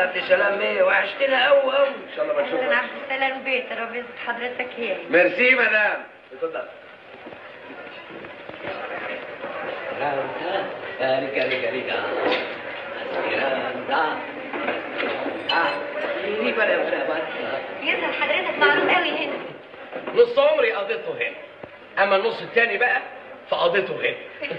عبد السلام ايه وحشتنا قوي قوي ان شاء الله ما اهلا نشوفك عبد السلام بيه ترابيزه حضرتك هي ميرسي مدام اتفضل ريكا ريكا ريكا يظهر حضرتك معروف قوي هنا نص عمري قضيته هنا اما النص التاني بقى فقضيته هنا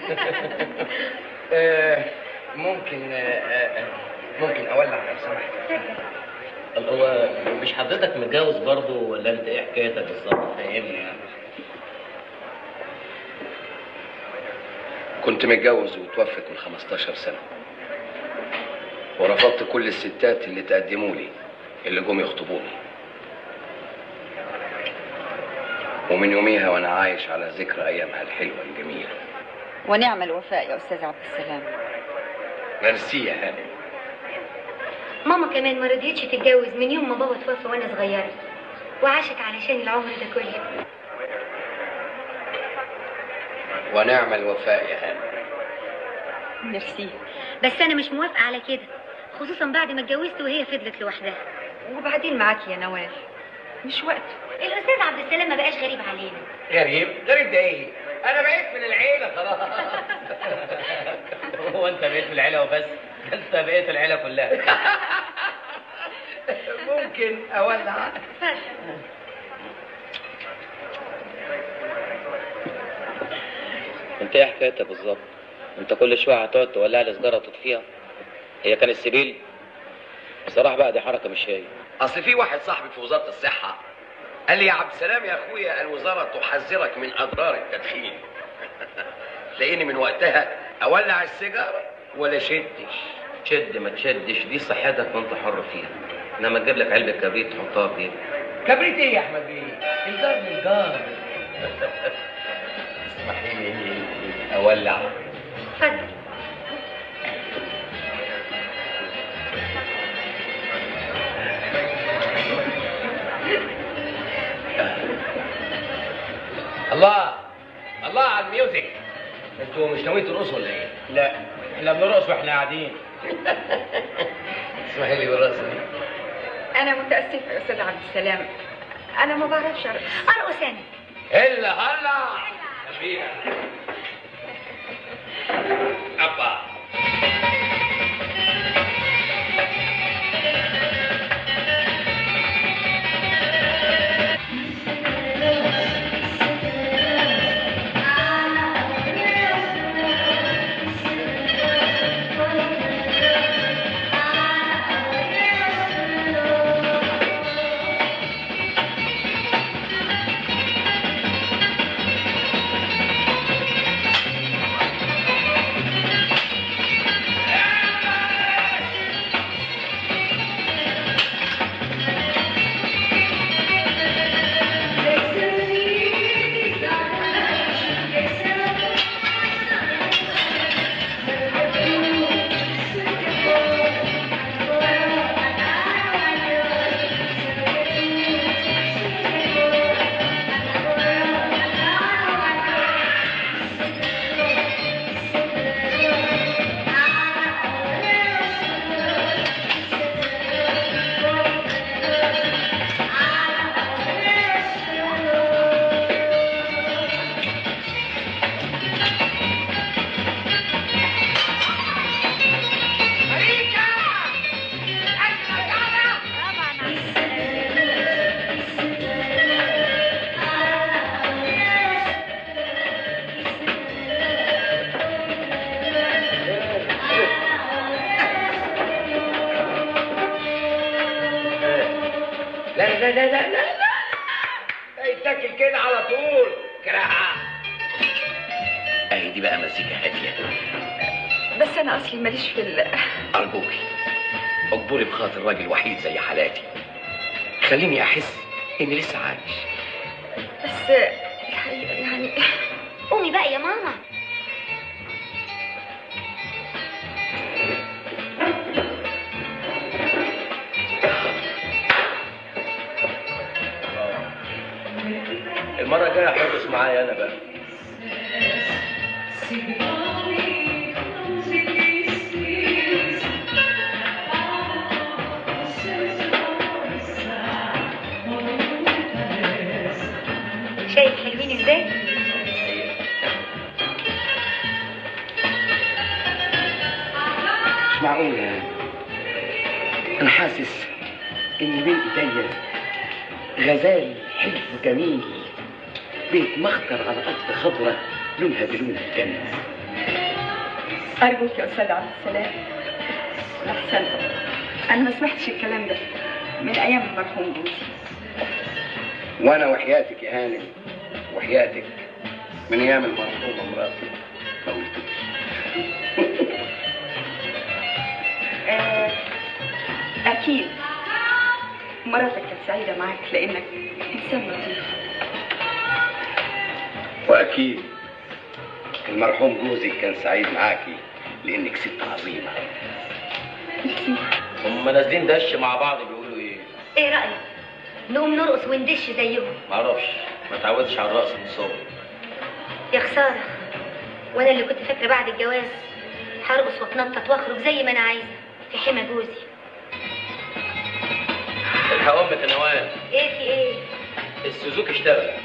آه، ممكن آه، آه، ممكن اولع لو سمحت هو مش حضرتك متجوز برضه ولا انت ايه حكايتك بالظبط فاهمني يعني كنت متجوز وتوفت من 15 سنة ورفضت كل الستات اللي تقدموا لي اللي جم يخطبوني ومن يوميها وانا عايش على ذكرى ايامها الحلوة الجميلة ونعم الوفاء يا استاذ عبد السلام ميرسي يا هانم ماما كمان ما رضيتش تتجوز من يوم ما بابا توفى وانا صغيره وعاشت علشان العمر ده كله ونعم الوفاء يا هانم ميرسي بس انا مش موافقه على كده خصوصا بعد ما اتجوزت وهي فضلت لوحدها وبعدين معاكي يا نوال مش وقت الاستاذ عبد السلام ما بقاش غريب علينا غريب غريب ده ايه انا بقيت من العيلة خلاص هو انت بقيت في العيله وبس ده انت بقيت العيله كلها ممكن اولع انت ايه حكايتك بالظبط انت كل شويه هتقعد تولع لي سيجاره وتطفيها هي كانت سبيل بصراحه بقى دي حركه مش هي اصل في واحد صاحبي في وزاره الصحه قال لي يا عبد السلام يا اخويا الوزاره تحذرك من اضرار التدخين تلاقيني من وقتها اولع السيجاره ولا شدش تشد ما تشدش دي صحتك وانت حر فيها انما تجيب لك علبه كبريت تحطها في ايدك كبريت ايه يا احمد بيه الجار من الجار اسمحي لي اولع اتفضل الله الله على الميوزك انتوا مش ناويين ترقصوا ولا ايه؟ لا احنا بنرقص واحنا قاعدين اسمحي لي بالرقصه دي انا متاسفه يا استاذ عبد السلام انا ما بعرفش ارقص ارقص انا هلا هلا شبيهة أبا لا لا لا لا لا لا يتاكل كده على طول كراهة اهي دي بقى مزيكا هادية بس انا اصلي ماليش في ال... أرجوكي اجبري بخاطر راجل وحيد زي حالاتي خليني أحس إني لسه عايش بس الحقيقه يعني قومي بقى يا ماما المرة الجاية هترقص معايا أنا بقى اخويا انا حاسس ان بين ايديا غزال حلو جميل بيتمخطر على ارض خضراء لونها بلون الجنه ارجوك يا استاذ عبد السلام احسن انا ما سمعتش الكلام ده من ايام المرحوم جوزي وانا وحياتك يا هانم وحياتك من ايام المرحومه مراتي ما قلتليش آه، اكيد مراتك كانت سعيده معاك لانك انسان لطيف واكيد المرحوم جوزك كان سعيد معاكي لانك ست عظيمه هم نازلين دش مع بعض بيقولوا ايه ايه رايك نقوم نرقص وندش زيهم معرفش ما تعودش على الرقص من صغري يا خساره وانا اللي كنت فاكره بعد الجواز هرقص واتنطط واخرج زي ما انا عايزه في حمى جوزي الحق امك يا نوال ايه في ايه السوزوكي اشتغل